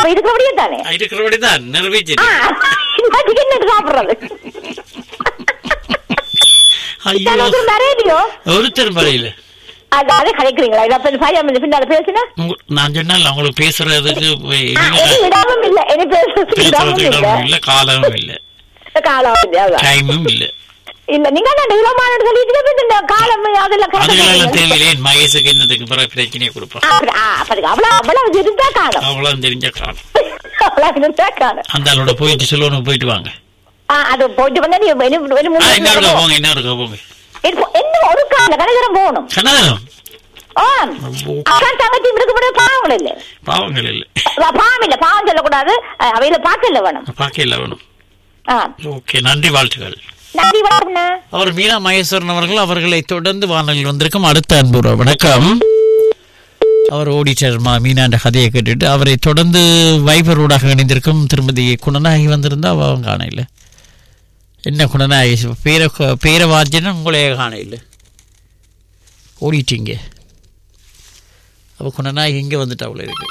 அப்ப இருக்கிறபடியே தானே இருக்கிறபடி தான் நிறைவேற்றி ஆ, இன்னைக்கு என்ன சாப்பிடுறது ஐயோ நான் ஒருத்தர் வரையிலையோ ஒருத்தர் வரையில அது அதை கலைக்கிறீங்களா இதை அப்ப பையன் வந்து பின்னால பேசுனா உங்க- நான் சொன்னேன் உங்களுக்கு பேசுறதுக்கு ஆ, இல்ல, எனக்கு இடமும் இல்ல எனக்கு பேசுறதுக்கு இடமும் பேசுறதுக்கு இல்ல இடமும் இல்ல காலமும் இல்ல காலம் இல்ல அதான். டைமும் இல்ல இல்ல நீங்க என்ன இளமான சொல்லிட்டு போய் இந்த காலம் அதெல்லாம் correct ஆ அதுகளெல்லாம் சொல்றீங்க. தேவையில்லை என் மகேசுக்கு என்னதுக்கு பிறகு பிரச்சனையை கொடுப்பான் ஆ, அப்படி- ஆ, அப்படி அவ்வளவு அவ்வளவு இருந்தா காலம் அவ்வளவு தெரிஞ்ச காலம் அவ்வளவு இருந்தா காலம் அந்த ஆளோட போயிட்டு சொல்லணும் போயிட்டு வாங்க ஆ, அது போயிட்டு வந்தா நீ ஒரு- ஒரு- ஒரு மூணு ஆ, இன்னொரு நிமிஷம் போங்க இன்னொரு போங்க இப்போ என்ன ஒரு கால கனகரம் போகணும் கனகரம் ஆ அக்கா தங்கச்சி விடுக்க முடியாது பாவங்கள் இல்ல பாவங்கள் இல்ல அதான் பாவம் இல்ல பாவம் சொல்லக்கூடாது அஹ், அவையில பார்க்கல வேணும் பார்க்கல வேணும் ஆ ஓகே நன்றி வாழ்த்துக்கள் நன்றி வணக்கம்ண்ணா அவர் மீனா மகேஸ்வரன் அவர்கள் அவர்களை தொடர்ந்து வானொலியில் வந்திருக்கும் அடுத்த அன்புற வணக்கம் அவர் ஓடிட்டர் மா மீனாண்ட கதையை கேட்டுட்டு அவரை தொடர்ந்து வைபர் ஊடாக இணைந்திருக்கும் திருமதி குணநாயகி வந்திருந்தா அவன் காண இல்லை என்ன குணநாயகி பேர பேரவாஜன உங்களையே காண இல்லை ஓடிட்டீங்க அப்போ குணநாயகி இங்கே வந்துட்டு அவ்வளோ இருக்கு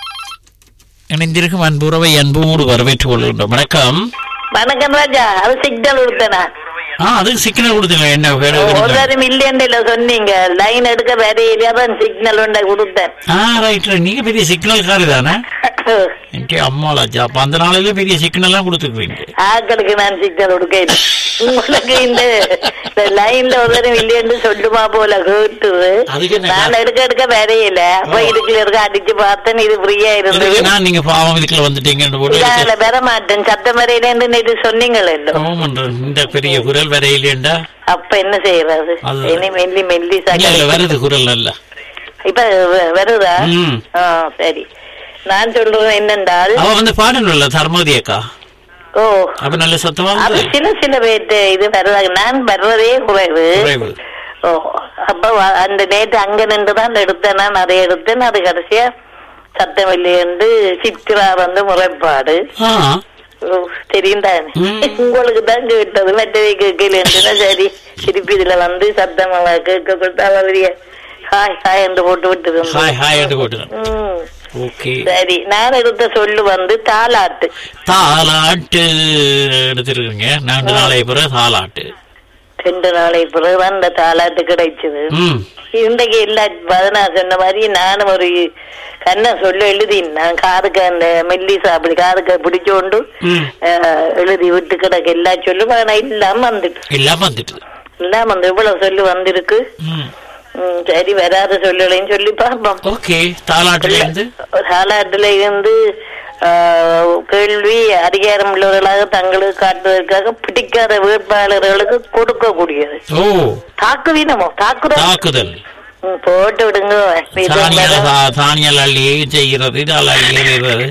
இணைந்திருக்கும் அன்புறவை அன்போடு வரவேற்றுக் கொள்கின்றோம் வணக்கம் வணக்கம் ராஜா அது சிக்னல் கொடுத்தனா ஆ அதுக்கு சிக்கன கொடுத்துங்க என்ன வேற ஒரு எதுவும் தரம் இல்லையண்டில சொன்னீங்க லைன் எடுக்க வரையில தான் சிக்னல் உண்டை கொடுத்தேன் ஆ ரைட் நீங்க பெரிய சிக்னல் காரு தானே என்கிட்ட அம்மாளாச்சா அப்ப அந்த நாளையில பெரிய சிக்னல்லாம் கொடுத்துக்குவீங்க ஆக்களுக்கு நான் சிக்னல் கொடுக்க உங்களுக்கு இந்த இந்த லைன்ல ஒரு தரம் இல்லையன்னு சொல்லுமா போல கேட்டுது அதுக்கு என்ன நான் எடுக்க எடுக்க வரையில அப்ப இதுக்குள்ள இருக்க அடிச்சு பார்த்தேன் இது ஃப்ரீயா இருந்தது இதுக்கு நான் நீங்க பாவம் இதுக்குள்ள வந்துட்டீங்கன்னு போட்டு இல்ல வர மாட்டேன் சத்தம் வரையில நேற்று சொன்னீங்களே பாவம் பண்றேன். இந்த பெரிய குரல் வர இல்லையண்டா அப்ப என்ன செய்யறது அது- இனி மெல்லி மெல்லி இல்ல இல்ல சாக்க வருது குரல் அல்ல இப்ப வ- வருதா ம். ஆ சரி நான் சொல்றது என்னென்றால் அவ வந்து பாடணும்ல தர்மதி அக்கா ஓ அப்ப நல்ல சத்தமா அது இருந்தது சில சில பேர்ட்டு இது வருவாங்க நான் வர்றதே குறைவு குறைவு ஓ அப்ப வ- அந்த நேற்று அங்க நின்று தான் எடுத்தேன் நான் அதை எடுத்தேன் அது கடைசியா சத்தம் இல்லையென்று சித்ரா வந்து முறைப்பாடு ஆ ஓ, தெரியும் தானே ம். உங்களுக்கு தான் கேட்டது மற்றவை கேட்கலன்றுனா சரி திருப்பி இதுல வந்து சத்தம் கேட்க கொடுத்தா அவரிய ஹாய் ஹாய் என்று போட்டு விட்டு ஹாய் ஹாய் என்று போட்டுறேன் ம் ஓகே சரி நான் எடுத்த சொல்லு வந்து தாலாட்டு தாலாட்டு எடுத்துருக்கீங்க ரெண்டு நாளைக்கு பிறகு தாலாட்டு ரெண்டு நாளை பிறகுதான் இந்த தாலாட்டு கிடைச்சது ம் இன்றைக்கு எல்லா பதினா சொன்ன மாதிரி நானும் ஒரு கண்ணை சொல்ல எழுதி நான் காதுக்கு அந்த மெல்லிசா அப்படி காதுக்கு பிடிச்சோண்டு ம். அஹ், எழுதி விட்டு கிடக்கு எல்லா சொல்லும் ஆனா இல்லாம வந்துட்டு எல்லாம் வந்துட்டு இல்லாம வந்து இவ்வளவு சொல்லு வந்திருக்கு ம் ம், சரி வராத சொல்லலைன்னு சொல்லி பார்ப்போம் ஓகே தாலாட்டுல இருந்து தாலாட்டுல இருந்து ஆஹ், கேள்வி அதிகாரம் உள்ளவர்களாக தங்களுக்கு காட்டுவதற்காக பிடிக்காத வேட்பாளர்களுக்கு கொடுக்கக்கூடியது ஓ தாக்குவீனமோ தாக்குதல் தாக்குதல் ம், போட்டு விடுங்க இது தானியல் வர- தா- தானியல் அள்ளி செய்கிறது தால் அள்ளி எறிகிறது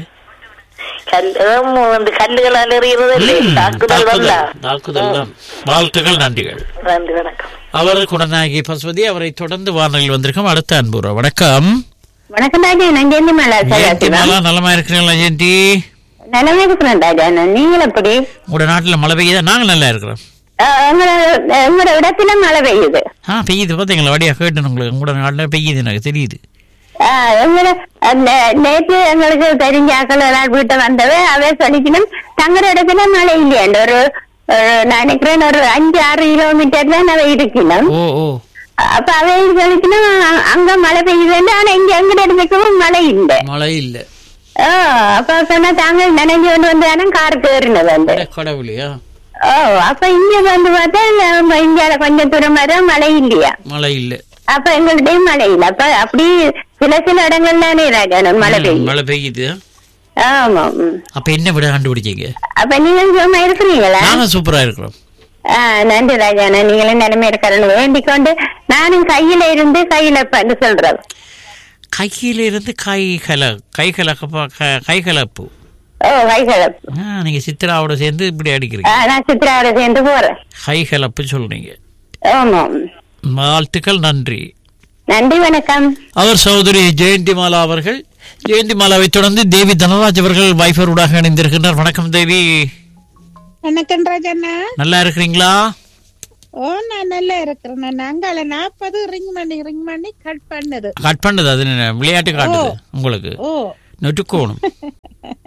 கல் ஆம், வந்து கல்லுகளால் எறிகிறது இல்லை ம், தாக்குதல் வந்தா தாக்குதல் தாக்குதல் தான் வாழ்த்துக்கள் நன்றிகள் நன்றி வணக்கம் அவர் குணநாயகி பசுபதி அவரை தொடர்ந்து வானொலியில் வந்திருக்கோம் அடுத்த அன்புறோம் வணக்கம் வணக்கம் ராஜா நான் ஜெயந்தி மேலா ஜெயந்தி மாலா நலமா இருக்கிறீங்களா ஜெயந்தி நிலமே இருக்கிறேன் ராஜா நான் நீங்கள் எப்படி உங்களோட நாட்டுல மழை பெய்யுதா நாங்க நல்லா இருக்கிறோம் அஹ், எங்களோட எங்களோட இடத்துல மழை பெய்யுது ஆ பெய்யுது பார்த்தீங்களா வடியா கேட்டேன் உங்களுக்கு உங்களோட நாட்டுல பெய்யுது எனக்கு தெரியுது அஹ், எங்களோட அந்த நேற்று எங்களுக்கு தெரிஞ்ச ஆக்கள் எல்லாரும் வீட்டை வந்தவ அவ சொல்லிக்கணும் தங்குற இடத்துல மழை இல்லையாண்டு ஒரு ஒரு நான் நினைக்கிறேன் ஒரு அஞ்சு ஆறு கிலோமீட்டர் தான் அவ இருக்கணும் ஓ ஓ அப்ப அவ சொல்லிக்கணும் அ- அங்க மழை பெய்யுதுன்னு ஆனா இங்க எங்கட இடத்துக்கும் மழை இல்லை மழை இல்ல ஓ அப்ப சொன்னா தாங்க நினைஞ்சு கொண்டு வந்து காருக்கு ஏறினது வந்து அட கடவுளையா ஓ அப்ப இங்க வந்து பார்த்தா நம்ம இந்தியால கொஞ்சம் தூரம் வர மழை இல்லையா மழை இல்ல அப்ப எங்கள்கிட்டயும் மழை இல்ல அப்ப அப்படி சில சில இடங்கள்ல தானே ராஜா மழை ம், பெய்யும் மழை பெய்யுது ஆமா ம். அப்ப என்ன விட கண்டுபிடிச்சீங்க அப்ப நீங்க சும்மா இருக்கிறீங்களா நாங்க சூப்பரா இருக்கிறோம் ஆ, நன்றி ராஜா நீங்களும் நிலைமை இருக்கிறன்னு வேண்டிக் கொண்டு நானும் கையில இருந்து கையில பண்ணு சொல்றேன் கையில இருந்து கை கல கை கலக்கப்பா க- கை கலப்பு ஓ கைகலப்பு ஆ, நீங்க சித்ராவோட சேர்ந்து இப்படி அடிக்கிறீங்க ஆ, நான் சித்ராவோட சேர்ந்து போறேன் கை கலப்பு சொல்றீங்க ஆமா வாழ்த்துக்கள் நன்றி நன்றி வணக்கம் அவர் சகோதரி ஜெயந்திமாலா அவர்கள் ஜெயந்திமாலாவை தொடர்ந்து தேவி தனராஜ் அவர்கள் வைஃபர் ஊடாக இணைந்திருக்கின்றார் வணக்கம் தேவி வணக்கம் ராஜண்ணா நல்லா இருக்கிறீங்களா ஓ நான் நல்லா இருக்கிறேன் நாங்கால நாற்பது ரிங் பண்ணி ரிங் பண்ணி கட் பண்ணது கட் பண்ணது அது என்ன, விளையாட்டு காட்டுது உங்களுக்கு ஓ நொட்டுக்கோணும்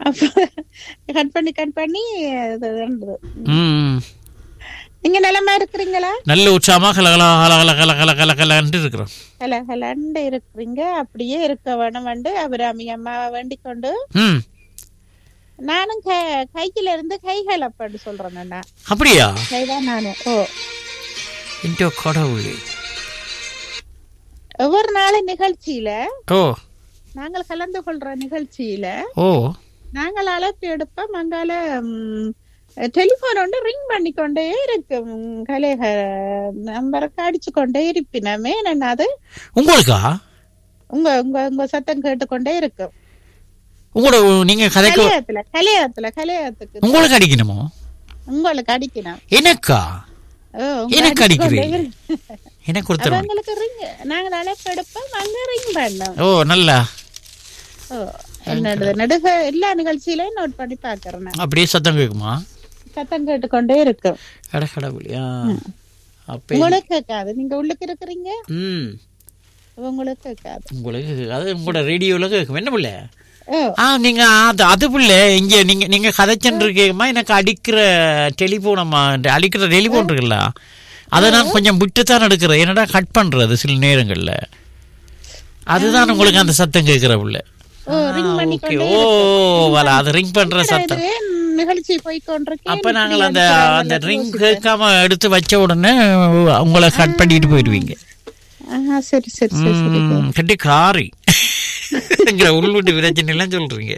அப்ப கட் பண்ணி கட் பண்ணி அது இருந்தது. ம் நீங்க நிலமா இருக்கிறீங்களா நல்ல உற்சாகமா கலகல கலகல கலகல கலகலன்ட்டு இருக்கிறோம் ஹல ஹலண்டு இருக்கிறீங்க அப்படியே இருக்க வேணும் வந்து அபிராமி அம்மாவை வேண்டிக் கொண்டு ம் நானும் க- கையில இருந்து கைகள் அப்படி சொல்றேன் நான் அப்படியா கைதான் நானு ஓ இன்டோ கடவுளே ஒவ்வொரு நாளும் நிகழ்ச்சியில ஓ நாங்கள் கலந்து கொள்ற நிகழ்ச்சியில ஓ நாங்கள் அழைப்பு எடுப்போம் அங்கால டெலிபோன் ஒன்று ரிங் பண்ணி கொண்டே இருக்கும் கலேக நம்பருக்கு அடிச்சு கொண்டே இருப்பினமே நான் அது உங்களுக்கா உங்க உங்க உங்க சத்தம் கேட்டுக்கொண்டே இருக்கும் உங்களோட நீங்க கதைக்கு கலையத்துல கலையத்துல கலையத்துக்கு உங்களுக்கு அடிக்கணுமோ உங்களுக்கு அடிக்கணும் எனக்கா ஓ, உங்க எனக்கு அடிச்சு கொண்டே அடிக்கிறீங்க இருக்கு. எனக்கு அப்ப ஒருத்தர் உங்களுக்கு ரிங் நாங்கள் அழைப்பு எடுப்போம் அங்க ரிங் பண்ணோம் ஓ நல்லா ஓ என்னோட நடுக எல்லா நிகழ்ச்சியிலையும் நோட் பண்ணி பாக்குறேன் நான். அப்படியே சத்தம் கேட்குமா சத்தம் கேட்டுக்கொண்டே இருக்கும் கட கடவுளியா அப்ப உங்களுக்கு கேட்காது நீங்க உள்ளுக்கு இருக்கிறீங்க ம் உங்களுக்கு கேட்காது உங்களுக்கு அது உங்களோட ரேடியோவில் கேட்கும் என்ன பிள்ளை ஓ ஆ நீங்க அது அது பிள்ளை இங்க நீங்க நீங்க கதைச்சென்று இருக்கேம்மா எனக்கு அடிக்கிற டெலிஃபோன் அம்மா அடிக்கிற டெலிஃபோன் இருக்குல்ல அதை நான் கொஞ்சம் விட்டுத்தான் எடுக்கிறேன் என்னடா கட் பண்றது சில நேரங்கள்ல அதுதான் உங்களுக்கு அந்த சத்தம் கேட்கிற பிள்ளை ஓ ரிங் பண்ணி ஓகே ஓ வல அது ரிங் பண்ற சத்தம் இதுவே நிகழ்ச்சி போய் கொண்டிருக்கேன் அப்ப நாங்கள் அந்த அந்த ரிங் கேட்காம எடுத்து வச்ச உடனே உங்களை கட் பண்ணிட்டு போயிடுவீங்க ஆஹா, சரி சரி சரி சரி ம், கட்டி காரி எங்களை உள்வீட்டு பிரச்சனை எல்லாம் சொல்றீங்க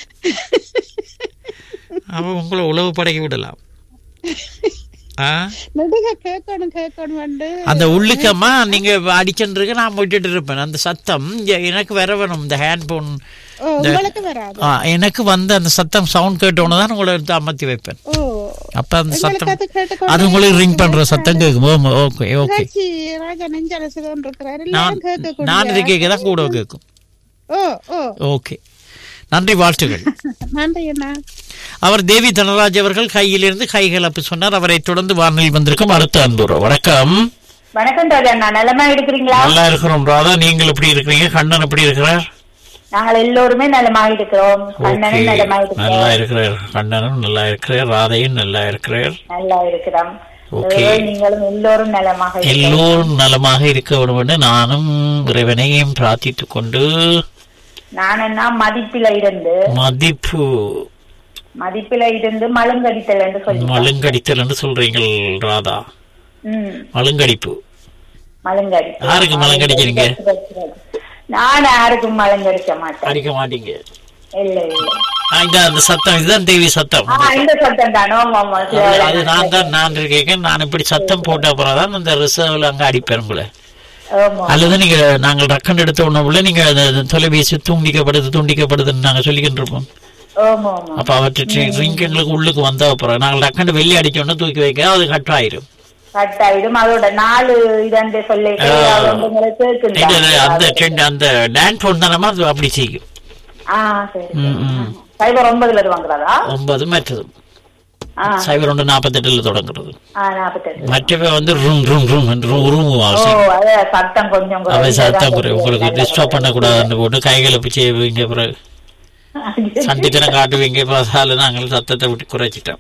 அவன் உங்களை உழவு படைக்க விடலாம் ஆ நெடுக கேட்கணும் கேட்கணும் வந்து அந்த உள்ளுக்கம்மா நீங்க அடிச்சுருக்கு நான் விட்டுட்டு இருப்பேன் அந்த சத்தம் இங்க எனக்கு வர வேணும் இந்த ஹேண்ட் போன் ஓ உங்களுக்கு வராது எனக்கு வந்து அந்த சத்தம் சவுண்ட் கேட்டோன்னு தான் உங்களை எடுத்து அமர்த்தி வைப்பேன் ஓ அப்ப அந்த உங்களுக்கு சத்தம் அது கேட்டுக்கொண்டே அது உங்களுக்கு ரிங் பண்ற சத்தம் கேட்கும் ஓகே ஓகே நிகழ்ச்சி ராஜா நெஞ்சால சிவன் இருக்கிறாரு நான் எல்லாரும் கேட்கக்கூடிய நான் இது கேட்க தான் கூட கேட்கும் ஓ ஓ ஓகே நன்றி வாழ்த்துகள் நன்றி அண்ணா அவர் தேவி தனராஜ் அவர்கள் கையிலிருந்து கைகலப்பு சொன்னார் அவரை தொடர்ந்து வானில் வந்திருக்கும் அடுத்த அன்புறோம் வணக்கம் வணக்கம் ராஜா நான் நலமா இருக்கிறீங்களா நல்லா இருக்கிறோம் ராதா நீங்கள் எப்படி இருக்கிறீங்க கண்ணன் எப்படி இருக்கிறார் நாங்கள் எல்லோருமே நலமாக இருக்கிறோம் ஓகே அண்ணனும் நலமா நல்லா இருக்கிறோம் இருக்கிறார் கண்ணனும் நல்லா இருக்கிறார் ராதையும் நல்லா இருக்கிறார் நல்லா இருக்கிறோம் ஓகே. அதுவே நீங்களும் எல்லோரும் நலமாக இருக்கிறோம் எல்லோரும் நலமாக இருக்க வேண்டும் என்று நானும் இறைவனையும் பிரார்த்தித்துக் கொண்டு நான் என்ன மதிப்பில இருந்து மதிப்பு மதிப்பில இருந்து மழுங்கடித்தல் என்று சொல்லி மழுங்கடித்தல் என்று சொல்றீங்கள் ராதா ம் மழுங்கடிப்பு மழுங்கடி யாருக்கு மழுங்கடிக்கிறீங்க? நான் யாருக்கும் மழுங்கடிக்க மாட்டேன் அடிக்க மாட்டீங்க இல்ல இல்ல ஆ, இந்த அந்த சத்தம் இதுதான் தேவி சத்தம் ஆ, இந்த சத்தம் தானோ ஆமா அது- அது நான் தான் நான் இருக்கேன் நான் இப்படி சத்தம் போட்ட அப்புறம் தான் அந்த ரிசர்வ்ல அங்க அடிப்பேன் உங்களை ஆமா அல்லது நீங்க நாங்கள் ரக்கன் எடுத்த உடனே நீங்க அந்த அந்த தொலைபேசி துண்டிக்கப்படுது துண்டிக்கப்படுதுன்னு நாங்க சொல்லிக்கிட்டு இருப்போம் ஆமா ஆமா அப்ப அவற்றை ரிங் எங்களுக்கு உள்ளுக்கு வந்த அப்புறம் நாங்கள் ரக்கன் வெளியே அடிச்ச உடனே தூக்கி வைக்க அது கட் ஆயிரும் கட் ஆயிடும் அதோட நாலு இதண்டு சொல்லி இது அந்த trend, அந்த லேண்ட் போன் தானமா அது அப்படி செய்யும் ஆ சரி ம், ம். சைபர் ஒன்பதுல இது வாங்குறதா ஒன்பது மற்றது ஆ சைபர் ஒன்று நாற்பத்தெட்டுல தொடங்குறது ஆ நாற்பத்தெட்டு மற்றவை வந்து ரூம் ரூம் ரூம் என்று ரூம் ஓ அவசியம் அது சத்தம் கொஞ்சம் அவை குறைஞ்சா சத்தம் தான் குறை உங்களுக்கு டிஸ்டர்ப் பண்ணக்கூடாதுன்னு போட்டு கைகளை பிச்சை வைங்க பிறகு சண்டித்தனம் காட்டுவீங்க பாசால நாங்கள் சத்தத்தை விட்டு குறைச்சிட்டோம்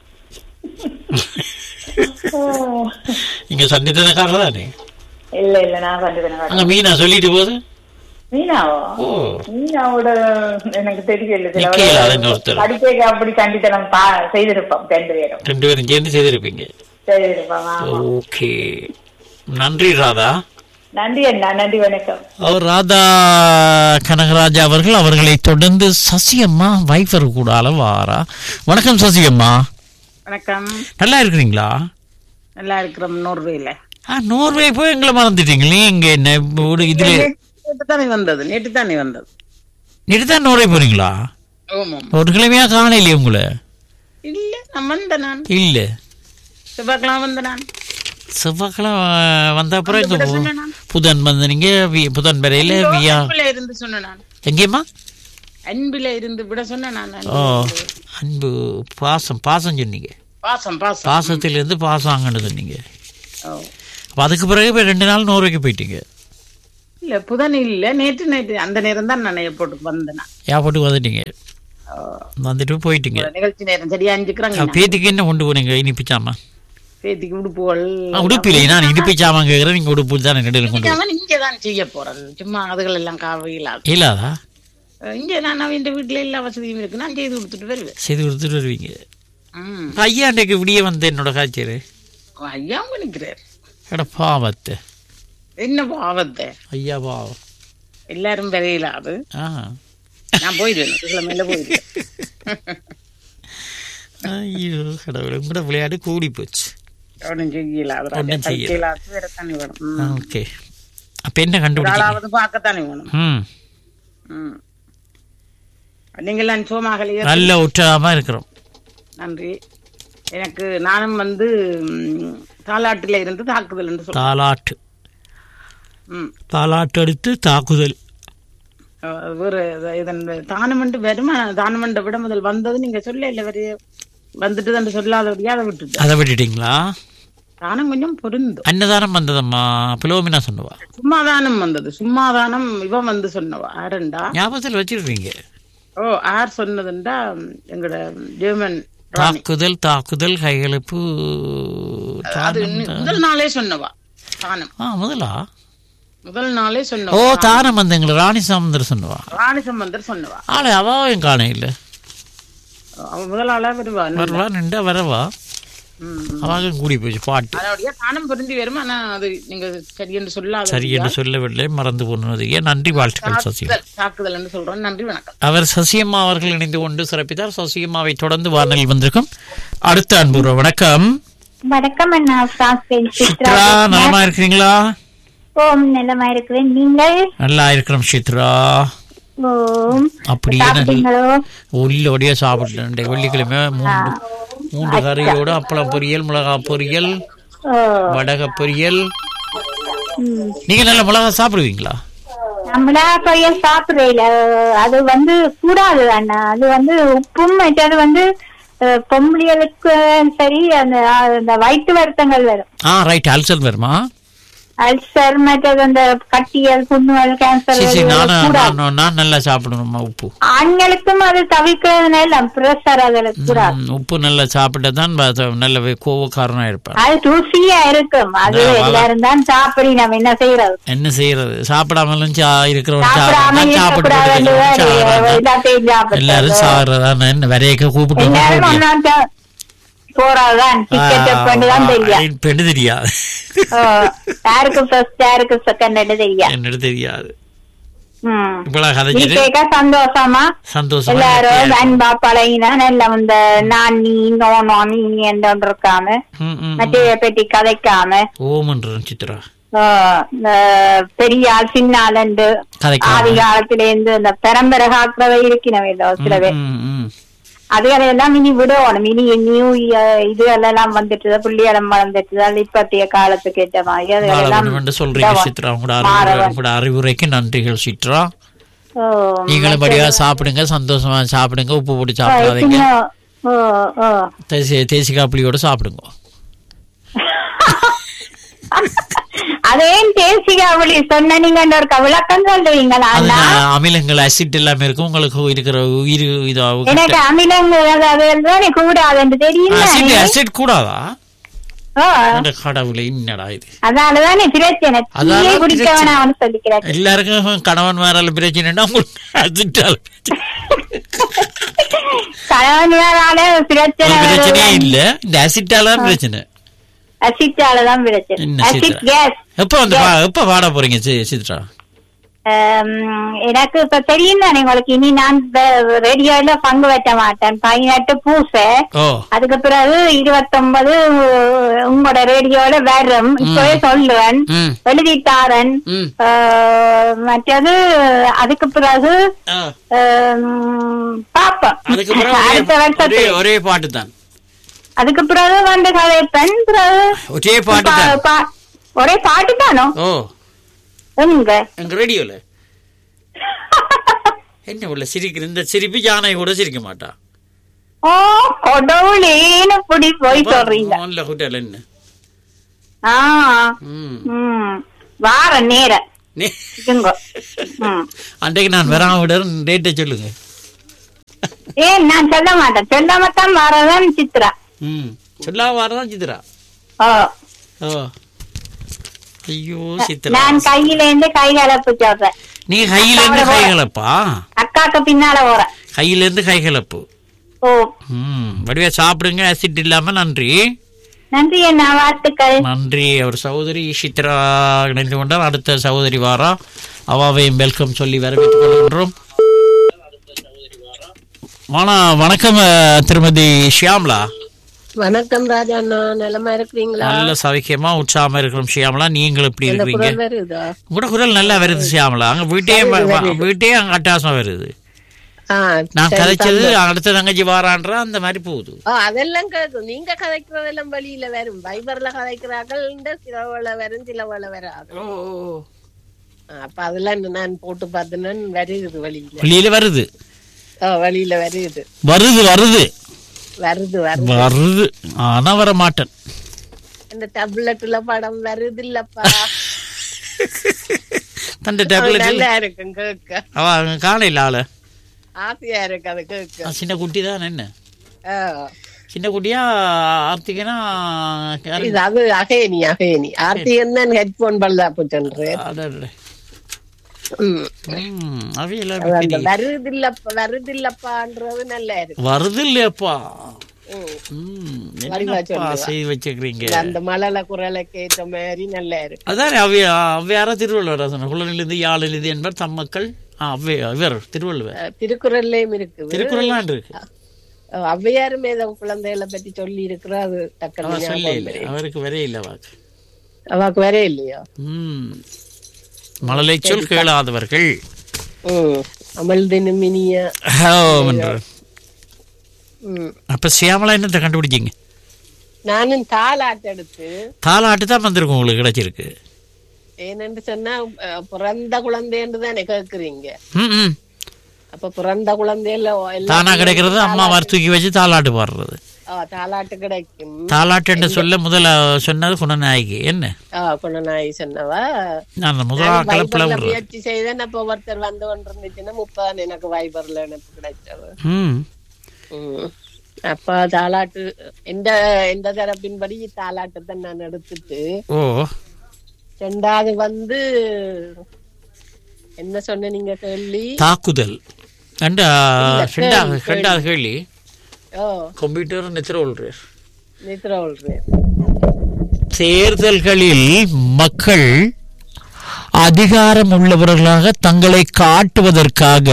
ஓ. நீங்க சண்டித்தனக்காரர் தானே இல்ல இல்ல நான் கண்டுக்கிறேன் அங்க மீனா சொல்லிட்டு போகுது மீனாவோ ஓ மீனாவோட எனக்கு தெரியல சில நிக்கல அது இன்னொருத்தர் படிக்க அப்படி கண்டித்தனம் பா செய்திருப்போம் ரெண்டு பேரும் ரெண்டு பேரும் சேர்ந்து செய்திருப்பீங்க செய்திருப்போம் ஆமா. ஓகே நன்றி ராதா நன்றி அண்ணா நன்றி வணக்கம் அவர் ராதா கனகராஜா அவர்கள் அவர்களை தொடர்ந்து சசியம்மா வைஃபர் கூட அளவாரா வணக்கம் சசியம்மா வணக்கம் நல்லா இருக்கிறீங்களா நல்லா இருக்கிறோம் நோர்வேல ஆ நோர்வே போய் எங்களை மறந்துட்டீங்களே இங்க என்ன ஒரு இதுல நேற்று தானே வந்தது நேற்று தானே வந்தது நேற்று தான் நோர்வே போறீங்களா ஆமாம் ஒரு கிழமையா காணலையே உங்களை இல்ல நான் வந்த நான் இல்ல செவ்வாய்க்கிழமை வந்த நான் செவ்வாய்க்கிழமை வந்த அப்புறம் இங்க விட பு- சொன்னேன் நான். புதன் வந்து நீங்க வி- புதன் வரையில வியா அன்பில இருந்து சொன்ன நான் எங்கேம்மா அன்பில இருந்து விட சொன்ன நான் ஓ அன்பு பாசம் பாசம் சொன்னீங்க பாசம் பாசம் பாசத்திலிருந்து பாசம் அங்கன்னு சொன்னீங்க ஓ. அப்ப அதுக்கு பிறகு இப்ப ரெண்டு நாள் நோர்வேக்கு போயிட்டீங்க இல்ல புதன் இல்ல நேற்று நேற்று அந்த நேரம் தான் நான் ஏர்போர்ட்டுக்கு வந்தேன் நான். ஏர்போர்ட்டுக்கு வந்துட்டீங்க ஓ வந்துட்டு போயிட்டீங்க நிகழ்ச்சி நேரம் சரியா அஞ்சுக்கிறாங்க பேத்திக்கு என்ன கொண்டு போனீங்க இனிப்பு சாமான் பேத்திக்கு உடுப்புகள் ஆ, உடுப்பு இல்லை நான் இனிப்பு சாமான் கேட்குறேன் நீங்க உடுப்பு தானே நடுவில் கொண்டு அவன் இங்கே தான் செய்ய போறேன் சும்மா அதுகள் எல்லாம் காவையிலாது இல்லாதா இங்கே நான் அவன் வீட்டுல எல்லா வசதியும் இருக்கு நான் செய்து கொடுத்துட்டு வருவேன் செய்து கொடுத்துட்டு வருவீங்க ம் ஐயா அன்றைக்கு விடிய வந்து என்னோட காய்ச்சல் ஐயா நிற்கிறார் எட பாவத்தை என்ன பாவத்தை ஐயா பாவம் எல்லாரும் வரையிலாது ஆ நான் போயிடுவேன் கிழமையில போயிடுவேன் ஐயோ கடவுளை உங்களோட விளையாட்டு கூடி போச்சு ஒன்றும் செய்யலாது ஒண்ணும் செய்யல. செய்யலாது வேற தானே வேணும் ம். ஓகே அப்ப என்ன கண்டுபிடிச்சீங்க ஆளாவது பார்க்கத்தானே வேணும் ம் ம் நீங்கள் சோமாகலையே நல்ல உற்சாகமா இருக்கிறோம் நன்றி எனக்கு நானும் வந்து ம், தாலாட்டில இருந்து தாக்குதல் என்று சொல்றேன் தாலாட்டு ம். தாலாட்டு அடுத்து தாக்குதல் அஹ் வேறு இது- இதன் தானமண்டு வருமா தானமண்ட விட முதல் வந்தது நீங்க சொல்ல இல்ல வரைய வந்துட்டு என்று சொல்லாதபடியா அதை விட்டுட்டு அதை விட்டுட்டீங்களா தானம் கொஞ்சம் பொருந்தும் அன்னதானம் வந்ததம்மா பிலோமினா சொன்னவா சும்மாதானம் வந்தது சும்மாதானம் இவன் வந்து சொன்னவா ஆரண்டா ஞாபகத்தில் வச்சிருக்கீங்க ஓ ஆர் சொன்னதுண்டா எங்கட ஜெர்மன் ராணி தாக்குதல் தாக்குதல் கையெழுப்பு அது தானம் இன்னும் தா- முதல் நாளே சொன்னவா தானம் ஆ முதலா முதல் நாளே ஓ சொன்னவா தானம் வந்து எங்களை ராணி சாமந்தர் சொன்னவா ராணி சம்பந்தர் சொன்னவா ஆளே அவாவும் காண இல்ல அவன் முதலாளா வருவா வரவா நின்றா வரவா ம். அவாவும் கூடி போச்சு பாட்டு அதோடைய தானம் பொருந்தி வரும் ஆனா அது நீங்க சரி என்று சொல்லாத சரி என்று சொல்லவில்லை மறந்து போனது ஏன் நன்றி வாழ்த்துக்கள் சசி தாக்குதல் தாக்குதல் என்று சொல்றோம் நன்றி வணக்கம் அவர் சசியம்மா அவர்கள் இணைந்து கொண்டு சிறப்பித்தார் சசியம்மாவை தொடர்ந்து வானொலி வந்திருக்கும் அடுத்த அன்பு வணக்கம் வணக்கம் அண்ணா பிரான்ஸ் சித்ரா நலமா இருக்கிறீங்களா ஓம் நிலமா இருக்கிறேன் நீங்கள் நல்லா இருக்கிறோம் சித்ரா ஓம் அப்படியே நல்ல- சாப்பிட்டீங்களோ உள்ளோடைய சாப்பிட்டேன் வெள்ளிக்கிழமை மூன்று மூன்று கறியோடு அப்பளம் பொரியல் மிளகா பொரியல் ஓ வடக பொரியல் ம். நீங்க நல்ல மிளகா சாப்பிடுவீங்களா நம்மளா போய் சாப்பிடல அது வந்து கூடாது அண்ணா அது வந்து உப்பும் மற்றது வந்து அஹ், பொம்பளைகளுக்கு சரி அந்த அந்த வயிற்று வருத்தங்கள் வரும் ஆ ரைட் அல்சர் வருமா அல்சர் மற்றது அந்த கட்டியல் புண்ணுவல் கேன்சர் சரி சரி கூடாது நான் நான் நான் நல்லா சாப்பிடணுமா உப்பு ஆண்களுக்கும் அது தவிர்க்கிறதுனால பிரஷர் அதுல கூடாது ம், உப்பு நல்லா சாப்பிட்டா தான் ப- நல்ல வே- கோவக்காரனா இருப்பேன் அது ருசியா இருக்கும் அது நான் வள- எல்லாரும் தான் சாப்பிடி நம்ம என்ன செய்யறது என்ன செய்யறது சாப்பிடாமலும் சா- இருக்கிறவன் சாப்பிடாம சாப்பிடாம சாப்பிட்டு இருக்கக்கூடாதுன்னு இருக்கிறவன் எல்லாத்தையும் சாப்பிடாம. எல்லாரும் சாப்பிடுறது சாகிறதா என்ன வரையக்க கூப்பிட்டு எல்லாரும் வந்தா ஒன்னா போறாதான் டிக்கெட் பண்ணிதான் தெரியும் பெண்ணு தெரியாது ஓ, யாருக்கு ஃபர்ஸ்ட் யாருக்கு செகண்ட் தெரியும் என்னது தெரியாது ம். இவ்வளவு நீ கதைச்சிட்டு கேட்க சந்தோஷமா சந்தோஷமா எல்லாரும் happy-ஆ அன்பா பழகினா நல்ல இந்த நான் நீ நோ நோ நீ என்று இருக்காம இருக்கும். ம், ம், ம். மற்ற பற்றி கதைக்காம ஓமன்றன் சித்ரா ஆ, இந்த பெரிய ஆள் சின்ன ஆள் என்று கதைக்காம. ஆதி காலத்தில இருந்து இந்த பரம்பரை காக்கிறவை இருக்கிறவை சில பேர் ம், ம். அதுகளை எல்லாம் இனி விடணும் இனி நியூ இது எல்லாம் வந்துட்டு புள்ளியலம் வளர்ந்துட்டு அது இப்பத்திய காலத்துக்கு ஏற்ற மாதிரி வாழ அதுகளெல்லாம் வேண்டும் என்று சொல்றீங்க விடணும். சித்ரா உங்களோட மாற அறிவுரை வேண்டும். உங்களோட அறிவுரைக்கு நன்றிகள் சித்ரா ஓ, நீங்களும் படியா சாப்பிடுங்க சந்தோஷமா சாப்பிடுங்க உப்பு போட்டு சாப்பிடாதீங்க சின்ன- ஓ, ஓ. தேசி தேசிக்காய் புளியோட சாப்பிடுங்க அதே தேசிகா அவளி சொன்ன நீங்க ஒரு விளக்கம் சொல்லுவீங்களா அது அண்ணா? நான் அமிலங்கள் அசிட் எல்லாமே இருக்கும் உங்களுக்கு இருக்கிற உயிர் எனக்கு அமிலங்கள் அது- அது தானே கூடாதுன்னு தெரியும் அசிட் தானே? அசிட் கூடாதா ஓ, அட கடவுளே என்னடா இது அதனாலதானே பிரச்சனை அதால டீயே பிரச்சனை. குடிக்கவன அவனு சொல்லிக்கிறேன் எல்லாருக்கும் கணவன் மேல பிரச்சனைனா உங்களுக்கு அசிட்டால கணவன் வேறால பிரச்சனை பிரச்சனையே இல்ல இந்த அசிட்டால தான் பிரச்சனை அசிட்டாலதான் பிரச்சனை என்ன அசிட் சித்ரா? கேஸ் எப்ப வந்து பா- எப்ப பாட போறீங்க சி- சித்ரா எனக்கு இப்ப தெரியும் தானே உங்களுக்கு இனி நான் ரேடியோல பங்கு வைக்க மாட்டேன் பதினெட்டு பூசை ஓ அதுக்கு பிறகு இருபத்தொன்பது உங்களோட ரேடியோல வரும் இப்பவே சொல்லுவேன் ம் எழுதித்தாரன் ம் அஹ், மற்றது அதுக்கு பிறகு ஆ. அஹ், பாப்போம் அதுக்கு பிறகு அடுத்த ஒரே- ஒரே வருஷத்துக்கு ஒரே பாட்டு தான் அதுக்கு பிறகு வந்து கதைப்பேன் பிறகு ஒரே பாட்டு பா- தான் பா- ஒரே பாட்டு தானோ ஓ எங்க எங்க ரேடியோல என்ன உள்ள சிரிக்கிற இந்த சிரிப்பு யானை கூட சிரிக்க மாட்டா ஓ கடவுளேன்னு இப்படி போய் சொல்றீங்க மோன்ல ஹோட்டல் என்ன ஆ ம் ம் வார நேரம் நீ- இதுங்க ம் அன்றைக்கு நான் வராம விட டேட்டை சொல்லுங்க ஏன் நான் சொல்ல மாட்டேன் சொல்லாமத்தான் வரதான் சித்ரா ம் சொல்லாம வரதான் சித்ரா ஓ ஓ ஐயோ சித்ரா நான் கையில இருந்து கை கலப்பு சொல்றேன் நீங்க கையில இருந்து கை கலப்பா அக்காக்கு பின்னால போறேன் கையில இருந்து கை கலப்பு ஓ ம் வடிவா சாப்பிடுங்க ஆசிட் இல்லாம நன்றி நன்றி அண்ணா வாழ்த்துக்கள் நன்றி அவர் சகோதரி சித்ரா இணைந்து கொண்டார் அடுத்த சகோதரி வாரா அவாவையும் வெல்கம் சொல்லி வரவேற்றுக் கொள்கின்றோம் மானா வணக்கம் அஹ், திருமதி ஷியாம்லா வணக்கம் ராஜா அண்ணா நிலமா இருக்கிறீங்களா நல்ல சவிக்கியமா உற்சாகமா இருக்கிறோம் ஷியாமலா நீங்களும் எப்படி இந்த இருக்கிறீங்க குரல் வருதா உங்களோட குரல் நல்லா வருது ஷியாமலா அங்க வீட்டே வீட்டே அங்க அட்டாசம் வருது ஆ, நான் சரி, கதைச்சது தம்பி. அடுத்த தங்கச்சி வாரான்றா அந்த மாதிரி போகுது ஆ, அதெல்லாம் கேட்கும் நீங்க கதைக்கிறதெல்லாம் வழியில வரும் வைபர்ல கதைக்கிறார்கள் சிலவள வரும் சிலவள வராது ஆ, அப்ப அதெல்லாம் நான் போட்டு பார்த்தேன்னா வருது வழியில வெளியில வருது ஆ, வழியில வருது வருது வருது வருது வருது வருது ஆனா வர மாட்டேன் இந்த டப்லெட்ல படம் வருது இல்லப்பா தந்த அது டேப்லெட் நல்லா இருக்கும் கேட்க அவ அங்க காணையில் ஆளு ஆசையா இருக்கு அது கேட்க சின்ன குட்டி தான் என்ன ஆ. சின்ன குட்டியா ஆர்த்திகனா இது அது அகேனி அகேனி ஆர்த்திகன் தான் ஹெட்போன் பல்லா போச்சேன் அவையில அது அந்த வருது இல்லப்பா வருது இல்லப்பான்றது நல்லா இருக்கு வருது இல்லையாப்பா ம். ம், வடிவா என்னப்பா சொல்லுவா. செய்து வச்சுக்கிறீங்க அந்த மலல குரலுக்கு ஏற்ற மாதிரி நல்லா இருக்கு அதான் அவ்வைய அவ்வையார திருவள்ளுவர் சொன்ன குளநிலிருந்து யாழிலிருந்து என்பர் தம்மக்கள் ஆ, அவ்வை இவர் திருவள்ளுவர் அஹ் திருக்குறள்லயும் இருக்குது திருக்குறள்லாம் இருக்கு அஹ் ஔவையாரும் ஏதோ குழந்தைகளை பத்தி சொல்லி இருக்கிறா அது அவ டக்குனு சொல்ல ஞாபகம் இல்லை வருது. அவருக்கு வரே இல்லை வாக்கு அவாக்கு வேற இல்லையா ம் மழலை சொல் கேளாதவர்கள் ம் அமல்தினும் இனிய ஆம் என்றார். ம் அப்ப சியாமலா என்னத்தை கண்டுபிடிச்சிங்க நானும் தாளாட்டு எடுத்து தாலாட்டு தான் வந்திருக்கு உங்களுக்கு கிடைச்சிருக்கு ஏனென்று சொன்னா அஹ், பிறந்த குழந்தைன்னு தானே கேக்குறீங்க ம் ம் அப்ப பிறந்த குழந்தையில தானா கிடைக்கிறது அம்மா வர தூக்கி வச்சு தாலாட்டு பாடுறது தாளாட்டு கிடைக்கும் தாலாட்டு என்று சொல்ல முதல்ல சொன்னது குணநாயகி என்ன ஆஹ் குணநாயகி சொன்னவா நான் அந்த முதல் நான் கலப்பில் வைபர்ல விடுறது முயற்சி செய்தேன் அப்ப ஒருத்தர் வந்து கொண்டிருந்துச்சுன்னா முப்பதான் எனக்கு வைபர்ல எனக்கு கிடைச்சது ம் ம். அப்ப தாலாட்டு எந்த எந்த தரப்பின்படி தாலாட்டு தான் நான் எடுத்துட்டு ஓ ரெண்டாவது வந்து என்ன சொன்ன நீங்க கேள்வி தாக்குதல் ரெண்டா ரெண்டாவது கேள்வி, ரெண்டாவது கேள்வி ஓ கம்ப்யூட்டர் நெத்திர விடுறார் நித்ரா சொல்றேன் தேர்தல்களில் மக்கள் அதிகாரம் உள்ளவர்களாக தங்களை காட்டுவதற்காக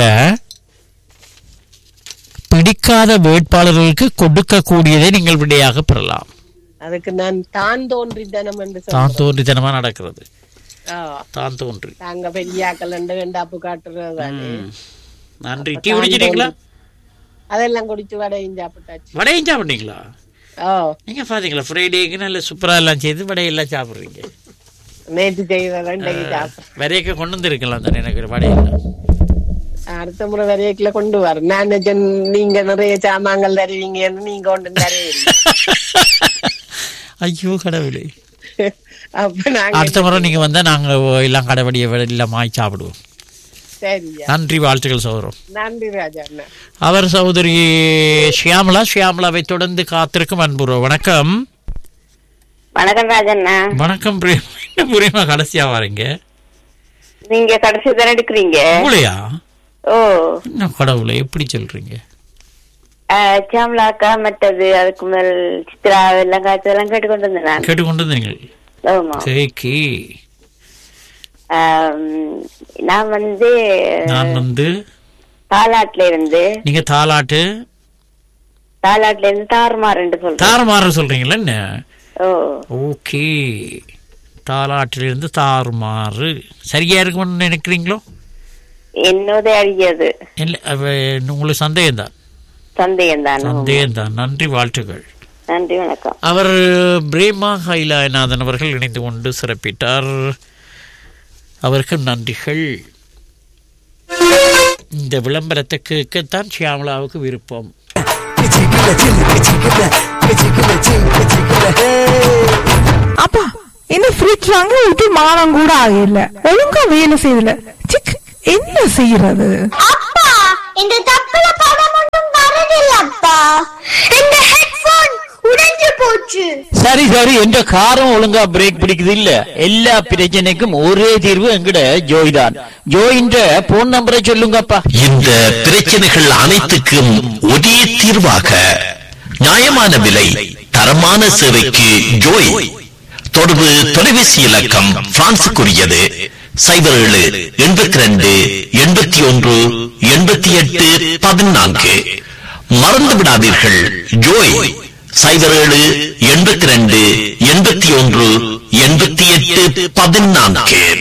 பிடிக்காத வேட்பாளர்களுக்கு கொடுக்கக்கூடியதை நீங்கள் விடையாக பெறலாம் அதுக்கு நான் தான் தோன்றி தனம் என்று தான் சொல்றேன் தோன்றித்தனமா நடக்கிறது ஆ, தான் தோன்றி தாங்க பெரியாக்கள் ரெண்டு வெண்டாப்பு காட்டுறது தானே நன்றி டீ குடிச்சிட்டீங்களா அதெல்லாம் குடிச்சு வடையும் சாப்பிட்டாச்சு வடையும் சாப்பிட்டீங்களா ஓ நீங்க பாத்தீங்களா ஃப்ரைடேக்கு நல்ல சூப்பரா எல்லாம் செய்து வடையெல்லாம் சாப்பிடுறீங்க நேற்று செய்த ரெண்டைக்கு சாப்பிட்டேன் வரையக்க கொண்டு வந்திருக்கலாம் தானே எனக்கு வடையெல்லாம் அடுத்த முறை வரையக்குல கொண்டு வர நான் நினைச்சேன் நீங்க நிறைய சாமான்கள் தருவீங்கன்னு நீங்க கொண்டு தருவீங்க ஐயோ கடவுளே அப்ப நாங்க அடுத்த முறை நீங்க வந்தா நாங்க எல்லாம் கடவடிய எல்லாம் வாங்கி சாப்பிடுவோம் சரியா நன்றி வாழ்த்துக்கள் சகோதரம் நன்றி ராஜா அண்ணா அவர் சகோதரி ஷியாமலா ஷியாமலாவை தொடர்ந்து காத்திருக்கும் அன்புறோ வணக்கம் வணக்கம் ராஜண்ணா வணக்கம் பிரேம் என்ன புரியுமா கடைசியா வரீங்க நீங்க கடைசி தானே எடுக்கிறீங்க மூளையா ஓ என்ன கடவுளை எப்படி சொல்றீங்க சாம்லாக்கா மற்றது அதுக்கு முதல் சித்ரா எல்லாம் காய்ச்சதெல்லாம் கேட்டுக்கொண்டு இருந்தேன் நான் கேட்டுக்கொண்டு இருந்தீங்க ஆமா கேக்கி ஆம், நான் வந்து நான் வந்து தாலாட்ல இருந்து நீங்க தாலாட்டு தாலாட்ல இருந்து தாறுமாறுன்னு சொல்றேன் தாறுமாறு சொல்றீங்களா என்ன ஓ ஓகே தாலாட்டிலிருந்து தாறுமாறு சரியா இருக்கும்னு நினைக்கிறீங்களோ என்னோட அறியது இல்ல அவ- உங்களுக்கு சந்தேகம் தான் சந்தேகம் தான் சந்தேகம் தான் நன்றி வாழ்த்துக்கள் நன்றி வணக்கம் அவர் பிரேமா கைலாயநாதன் அவர்கள் இணைந்து கொண்டு சிறப்பிட்டார் அவருக்கு நன்றிகள் இந்த விளம்பரத்தை கேட்கத்தான் ஷியாமலாவுக்கு விருப்பம் அப்பா என்ன ஃப்ரிட்ஜ் வாங்க விட்டு மானம் கூட ஆகல ஒழுங்கா வேலை செய்யல சிக் என்ன செய்யறது அப்பா இந்த தப்புல படம் ஒன்றும் வர சரி சரி என்ற காரம் ஒழுங்கா பிரேக் பிடிக்குது இல்ல எல்லா பிரச்சனைக்கும் ஒரே தீர்வு எங்கட ஜோய் தான் ஜோயின்ற போன் நம்பரை சொல்லுங்கப்பா இந்த பிரச்சனைகள் அனைத்துக்கும் ஒரே தீர்வாக நியாயமான விலை தரமான சேவைக்கு ஜோய் தொடர்பு தொலைபேசி இலக்கம் பிரான்சுக்குரியது சைபர் ஏழு எண்பத்தி ரெண்டு எண்பத்தி ஒன்று எண்பத்தி எட்டு பதினான்கு மறந்து விடாதீர்கள் ஜோய் சைபர் ஏழு எண்பத்தி ரெண்டு எண்பத்தி ஒன்று எண்பத்தி எட்டு பதினான்கு